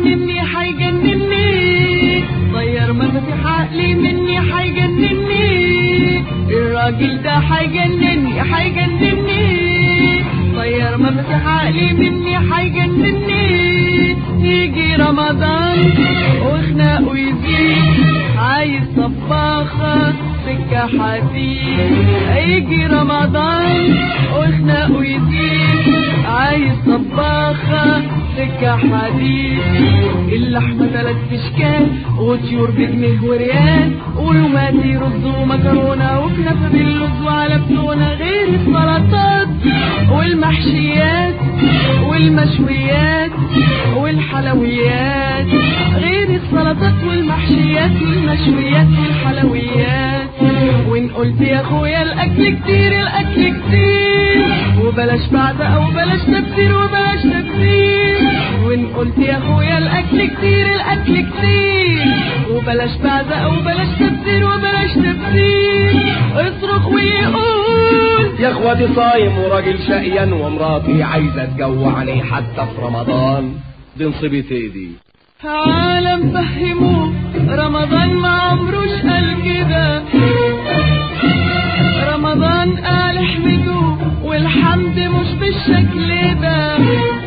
حيجنني حيجنني طير مفاتيح عقلي مني حيجنني الراجل ده حيجنني حيجنني طير مفاتيح عقلي مني حيجنني يجي رمضان وخناقه يزيد عايز طباخة سكة حديد يجي رمضان وخناقه يزيد عايز طباخة سكة حديد اللحمة تلات اشكال وطيور بجنيه وريال ولوماتي رز ومكرونة وكنافة باللوز وعلى بتونة غير السلطات والمحشيات والمشويات والحلويات غير السلطات والمحشيات والمشويات والحلويات وان قلت يا اخويا الاكل كتير الاكل كتير وبلاش بعزة وبلاش تفسير وبلاش تفسير وان قلت يا اخويا الاكل كتير الاكل كتير وبلاش بعزة وبلاش تفسير وبلاش تفسير اصرخ ويقول يا اخواتي صايم وراجل شقيان ومراتي عايزه تجوعني حتى في رمضان دي نصيبتي دي عالم فهموه رمضان ما عمروش قال كده رمضان قال احمدوه والحمد مش بالشكل ده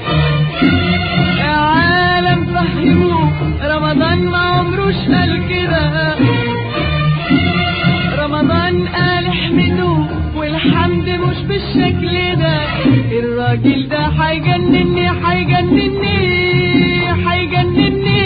يا عالم فهموه رمضان ما عمروش قال كده رمضان قال احمدوه والحمد مش بالشكل ده الراجل ده حيجنني حيجنني حيجنني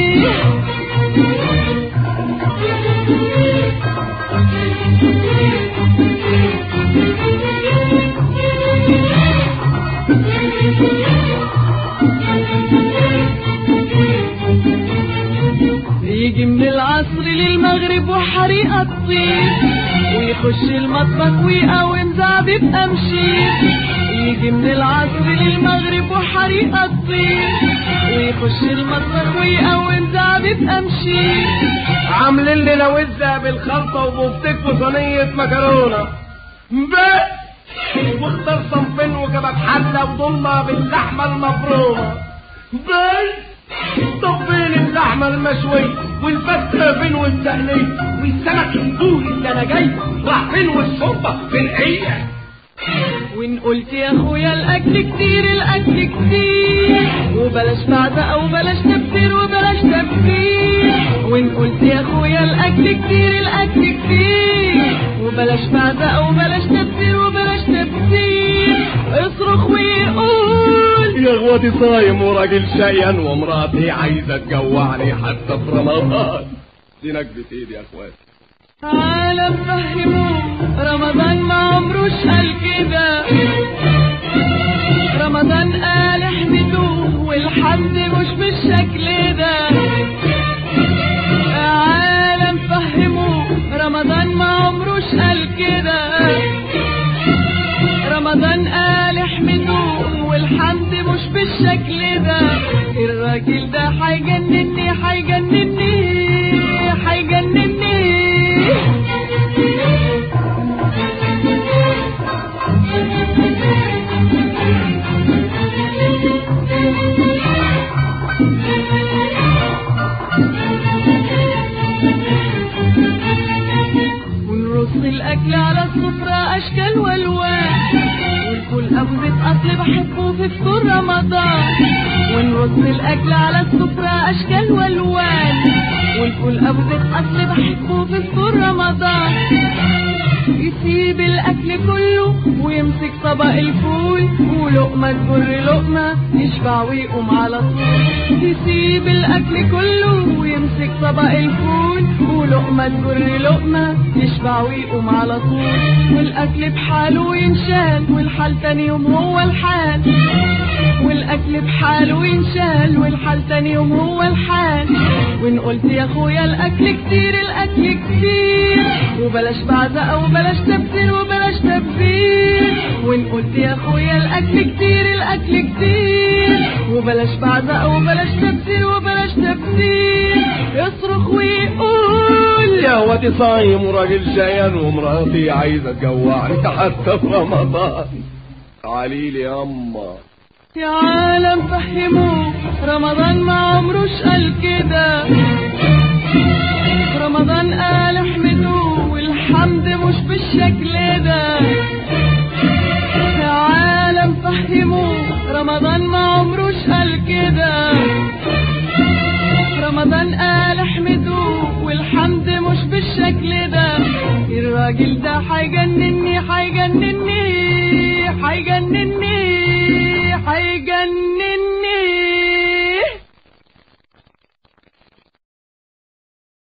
يجي من العصر للمغرب وحريقة تطير ويخش المطبخ ويقوم زعبيب أمشير يجي من العصر للمغرب وحريقة تطير ويخش المطبخ ويقوم زعبيب أمشير عاملين لنا وزة بالخلطة وبفتك وصينية مكرونة بس واختار صنفين وكباب حلة وضمة باللحمة المفرومة بس طب فين اللحمة المشوية والفتة فين والتقلية والسمك البوري اللي انا جاي راح فين والشوربة فين هي وان قلت يا اخويا الاكل كتير الاكل كتير وبلاش بعزة وبلاش تفسير وبلاش تفسير وان قلت يا اخويا الاكل كتير الاكل كتير وبلاش بعزة وبلاش تفسير وبلاش تفسير اصرخ ويقول يا اخواتي صايم وراجل شقيان ومراتي عايزة تجوعني حتى في رمضان دي نكبة ايدي يا اخواتي عالم فهموه رمضان ما عمروش قال كده رمضان قال احمدوه والحمد مش بالشكل ده عالم فهموه رمضان ما عمروش قال كده رمضان قال احمدوه والحمد مش بالشكل ده الراجل ده حيجنني حيجنني حيجنني ونرص الاكل على السفرة اشكال والوان والفول ابو زيت اصل بحبه في فطور رمضان ونرص الاكل على السفرة اشكال والوان والفول ابو زيت اصل بحبه في فطور رمضان يسيب الاكل كله ويمسك طبق الفول ولقمة تجر لقمة يشبع ويقوم على طول يسيب الاكل كله ويمسك طبق الفول ولقمة تجر لقمة يشبع ويقوم على طول والاكل بحاله ينشال والحال تاني يوم هو الحال والاكل بحاله ينشال والحال تاني يوم هو الحال وان قلت يا اخويا الاكل كتير الاكل كتير وبلاش بعزة وبلاش تبذير وبلاش تبذير وان قلت يا اخويا الاكل كتير الاكل كتير وبلاش بعزة وبلاش تبذير وبلاش تبذير يصرخ ويقول يا اخواتي صايم وراجل شقيان ومراتي عايزة تجوعني حتى في رمضان تعالي لي ياما يا عالم فهموه رمضان ما عمروش قال كده رمضان قال احمدوه والحمد مش بالشكل ده يا عالم فهموه رمضان ما عمروش قال كده رمضان قال احمدوه والحمد مش بالشكل ده الراجل ده هيجنني هيجنني هيجنني